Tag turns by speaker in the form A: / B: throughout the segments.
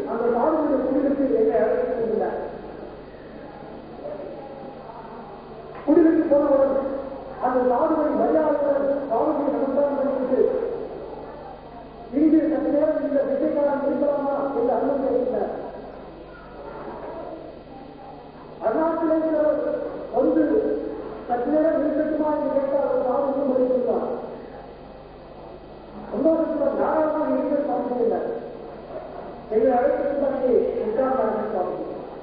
A: அந்த சாதுடைய குடிலுக்கு என்னை அழைத்து சென்றார் குடிலுக்கு போனவர் அந்த சாதுவை மரியாதையுடன் சாதுவை நமஸ்காரம் பண்ணிவிட்டு இங்கு சற்று நேரம் இந்த பிச்சைக்காரன் இருக்கலாமா என்று அனுமதி அளித்தார் அருணாச்சலேஸ்வரர் வந்து சற்று நேரம் இருக்கட்டுமா என்று கேட்டால் அவர் சாதுவும் முடித்துள்ளார் சந்தோஷத்துடன் தாராளமாக இருக்க சாதிக்கிறார் எங்களை அழைத்ததற்கு உட்கார்ந்தார்கள் சுவாமி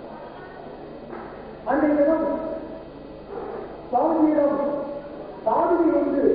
A: அன்றைய தினம் சுவாமியிடம் பாதுகை ஒன்று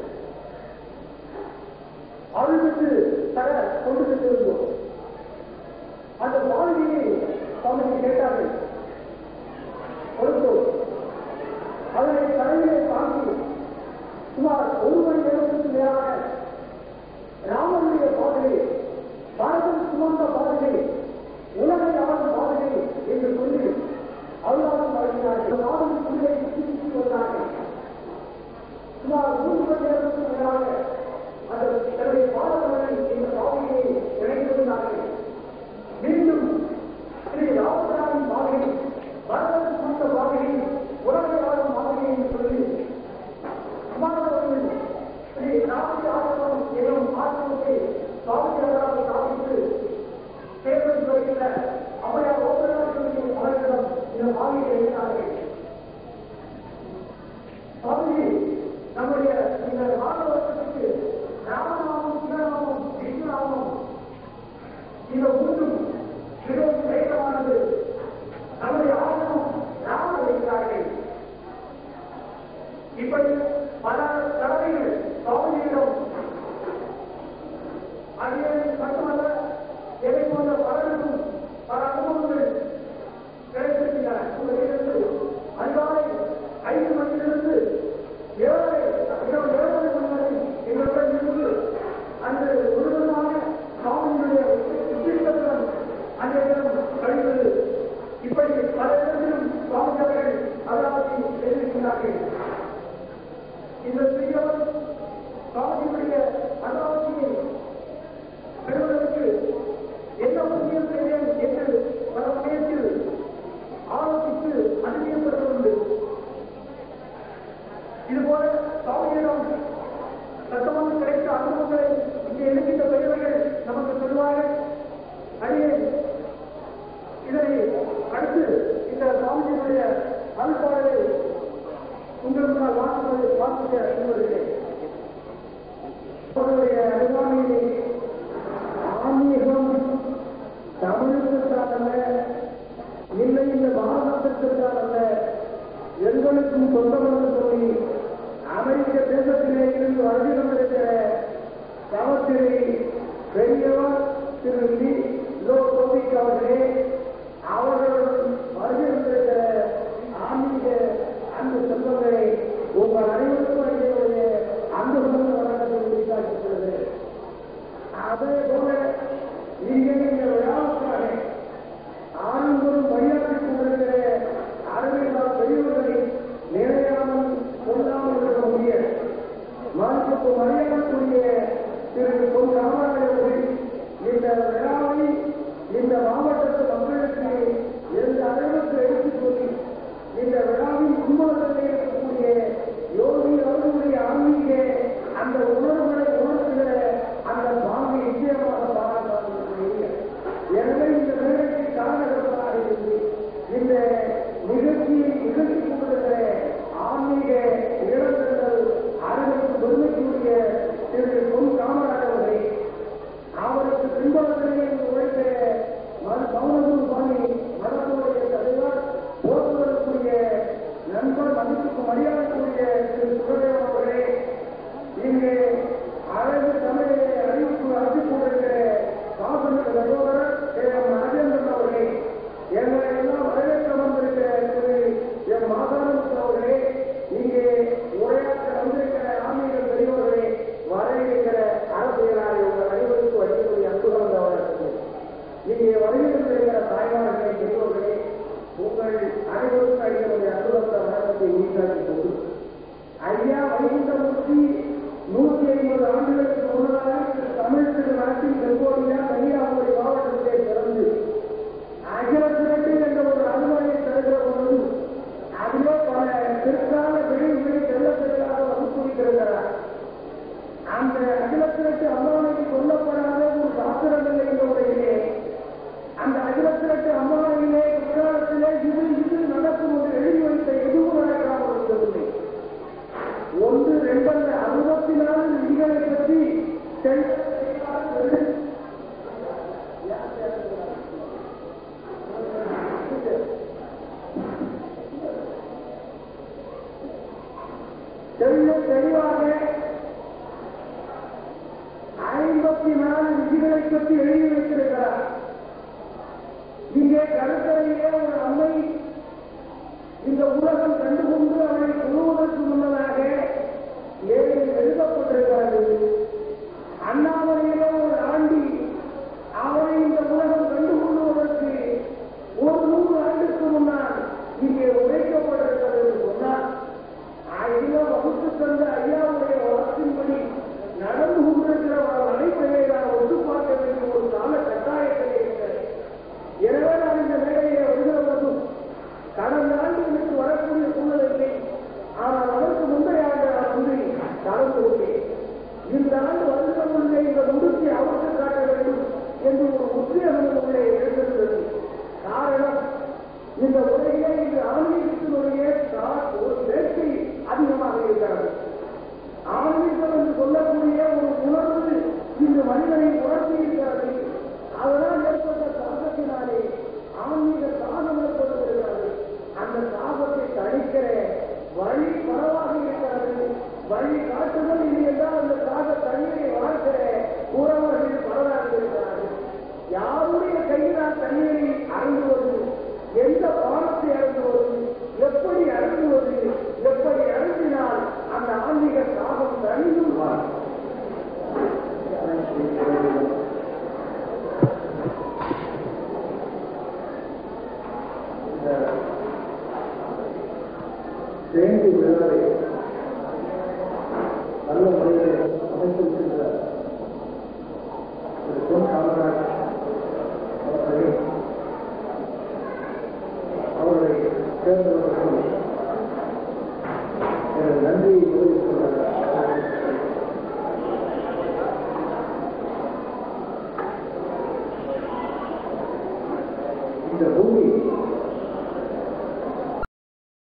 A: அருள்விட்டு தர கொண்டு சென்றிருந்தோம் அந்த பாதுகையை சுவாமி கேட்டார்கள் கொடுத்தோம் அதனை தலையிலே தாங்கி சுமார் ஒரு மணி நேரத்துக்கு மேலாக ராமனுடைய பாதையை பரதன் சுமந்த பாதையை உலகை ஆளும் பாதையை என்று சொல்லி அருளாளம் வழங்கினார்கள் நாடும் உள்ளே சுற்றி சுற்றி வந்தார்கள் சுமார் மூன்று மணி நேரத்துக்கு மேலாக அந்த தன்னுடைய பாதங்களை இந்த பாதையை இணைந்திருந்தார்கள் மீண்டும் ஸ்ரீ ராமசாமி பாதை பரதன் சுமந்த பாதையை உலகை ஆளும் பாதையை என்று சொல்லி குமாரவர்கள் ஸ்ரீ ராமதி ஆசிரமம் எனும் ஆசிரமத்தை சுவாமியாராக ஸ்தாபித்து சேவை வருகின்ற அவையார் ஓபனாசிரியர் அவர்களிடம் இந்த பாதையை எழுதினார்கள் சுவாமி நம்முடைய இந்த மாணவர்களுக்கு ராமநாமம் சிவநாமம் விஷ்ணுநாமம் இந்த மூன்றும் மிகவும் வேகமானது நம்முடைய ஆசிரமம் ராமர் இருக்கிறார்கள் இப்படி பல தடவைகள் சுவாமியிடம் அடியேன் மட்டுமல்ல எதை போன்ற பலருக்கும் பல அனுபவங்கள் கிடைத்திருக்கின்றன உங்களிடத்து அதிகாலை ஐந்து மணியிலிருந்து ஏழரை இரவு ஏழரை மணி வரை எங்களுடன் இருந்து அன்று முழுவதுமாக சுவாமியினுடைய உச்சிஷ்டத்துடன் அன்றைய தினம் கழிந்தது இப்படி பல இடங்களிலும் சுவாமி அவர்கள் அதாவது எழுதியிருக்கிறார்கள் இந்த பெரியவர் சுவாமியுடைய அனுபவத்தினை பெறுவதற்கு என்ன முக்கியம் செய்வேன் என்று பல சமயத்தில் ஆலோசித்து அனுப்பியப்பட்டுள்ளது இதுபோல சுவாமியிடம் சத்தமாக கிடைத்த அனுபவங்களை இங்கே இருக்கின்ற பெரியவர்கள் நமக்கு சொல்வார்கள் அடியே இதனை அடுத்து இந்த சுவாமியினுடைய அனுப்பாடலை உங்களுக்கு நான் வாக்குவது வாக்குக சொல்வதில்லை அவருடைய அருகாமையிலே ஆன்மீகம் தமிழுக்குத்தான் அல்ல இல்லை இந்த பாரதத்திற்குத்தான் அல்ல எங்களுக்கும் சொந்தமென்று சொல்லி அமெரிக்க தேசத்திலே இருந்து வருகிறவருடைய தவத்திரை பெரியவர் திரு லி லோ கோவிக் அவர்களே அவர்களுடன் வருகின்ற ஆன்மீக அன்பு செல்வங்களை உங்கள் அனைவருக்கும் என்னுடைய அன்பு சொந்த வழக்கத்தை வெளிக்காட்டுகிறது அதே போல இங்கே இந்த விழாவுக்காக ஆண்களும் மரியாதை கொண்டிருக்கிற அறிவியலால் பெரியவர்களை நிலையாமல் கொள்ளாமல் இருக்க முடியாது மறுப்புக்கு மரியாதைக்குரிய திரு பொன் ராமராஜர்கள் இந்த விழாவை இந்த மாவட்டத்து மக்களுக்கு எந்த அளவுக்கு எடுத்துச் சொல்லி இந்த விழாவின் முன்னோட்டத்தில் இருக்கக்கூடிய யோகி அவர்களுடைய ஆன்மீக அந்த உணர்வுகளை உணர்த்துகிற அந்த பாங்கை நிச்சயமாக பாராட்டாமல் எனவே இந்த வேலைக்கு காரணகர்களாக இருந்து இந்த நிகழ்ச்சியை நிகழ்ச்சி கொண்டிருக்கிற ஆன்மீக இழந்தங்கள் அறிவுக்கு பெருமைக்குரிய திரு பொன் காமராஜ் அவர்களை அவருக்கு பின்பற்றத்திலே உழைக்கிற மது பவுனூர் சுவாமி மதத்துடைய தலைவர் போக்குவரத்துடைய நண்பர் மதிப்புக்கு மரியாதைக்குரிய திரு சுகதேவ் அவர்களே இங்கே அழகு தமிழை அறிவிப்பு அறிவிப்பு கொண்டிருக்கிற சாசன சகோதரர் எம் ராஜேந்திரன் அவர்களே எங்களை எல்லாம் வரவேற்க வந்திருக்கிற திரு எம் மாதானந்த அவர்களே இங்கே உரையாற்ற வந்திருக்கிற ஆன்மீக பெரியவர்களே வர இருக்கிற அரசியலாரை உங்கள் அனைவருக்கும் வைக்கக்கூடிய அன்பு கலந்தவர்கள் இங்கே வருகின்ற தாய்மார்களே பெரியவர்களே உங்கள் அனைவருக்கும் அளிக்கக்கூடிய அன்புலத்த வணக்கத்தை உயிராக்கி கொண்டு ஐயா வைகுண்டமூர்த்தி நூற்றி ஐம்பது ஆண்டுகளுக்கு முன்னதாக தமிழ் திரு நாட்டின் செங்கோடியா கன்னியாகுமரி மாவட்டத்திலே பிறந்து பாராட்டுதல் இல்லை என்றால் அந்த காக தண்ணீரை வாழ்க்கிற உறவர்கள் வரலாறு இருக்கிறார்கள் யாருடைய கையினால் தண்ணீரை அருந்துவது எந்த பானத்தை அருந்துவது எப்படி அருந்துவது எப்படி அருந்தினால் அந்த ஆன்மீக தாகம் தனியும்
B: ஜெயந்தி விழாவை நல்ல முறையில் அமைத்திருக்கின்ற திரு பொன் காமராஜ் அவர்களை அவர்களை சேர்ந்தவர்கள் எனது நன்றியை தெரிவித்துக்